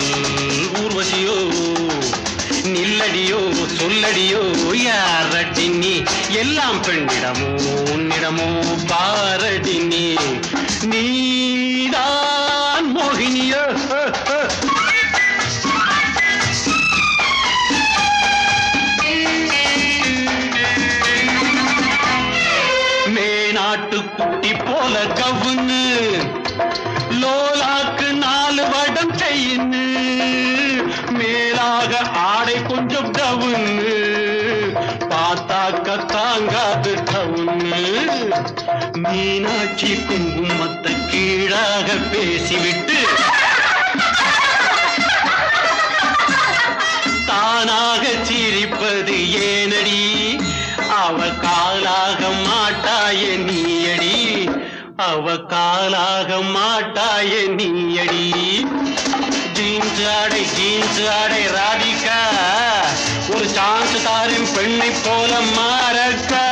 ஊர்வசியோ நில்லடியோ சொல்லடியோ யாரடி நீ எல்லாம் பெண்ணிடமோ உன்னிடமோ பாரடி நீ நீதான் மோகினியோ மேநாட்டு குட்டி போல கவுன்னு லோலாக்கு நாலு வடம் செய்யுன்னு மேலாக ஆடை கொஞ்சம் டவுன்னு பார்த்தாக்க தாங்காது டவுன்னு மீனாட்சி குங்குமத்தை கீழாக பேசிவிட்டு தானாக சிரிப்பது ஏனடி அவ காலாக மாட்டாய நீயடி அவ காலாக மாட்டாய நீயடி ஜீன்ஸ் ஆடை ஜீன்ஸ் ஆடை ராதிகா ஒரு சான்ஸ் தாரின் பெண்ணை போல மாறக்கா